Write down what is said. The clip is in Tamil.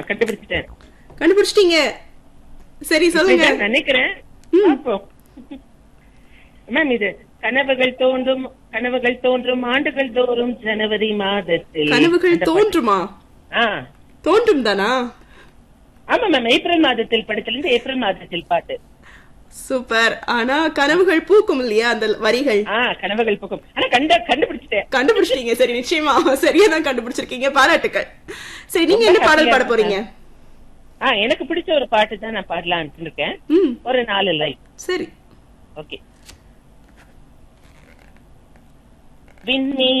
கண்டுபிடிச்சிட்டேன் கண்டுபிடிச்சிட்டீங்க சரி சொல்லுங்க இப்படிதான் நினைக்கிறேன் பார்ப்போம் மேம் இது கனவுகள் தோன்றும் கனவுகள் தோன்றும் ஆண்டுகள் தோறும் ஜனவரி மாதத்தில் கனவுகள் அந்த தோன்றுமா ஆ தோன்றும் தானா ஆமா மேம் ஏப்ரல் மாதத்தில் படத்துல இருந்து ஏப்ரல் மாதத்தில் பாட்டு சூப்பர் ஆனா கனவுகள் பூக்கும் இல்லையா அந்த வரிகள் ஆ கனவுகள் பக்கம் ஆனா கண்ட கண்டுபிடிச்சிட்டேன் கண்டுபிடிச்சிட்டீங்க சரி நிச்சயமா சரியா தான் கண்டுபிடிச்சிருக்கீங்க பாராட்டுக்கள் சரி நீங்க என்ன பாடல் பாட போறீங்க ஆ எனக்கு பிடிச்ச ஒரு பாட்டு தான் நான் பாடலாம்னு இருக்கேன் ம் ஒரு நாலு லைன் சரி ஓகே விண்ணே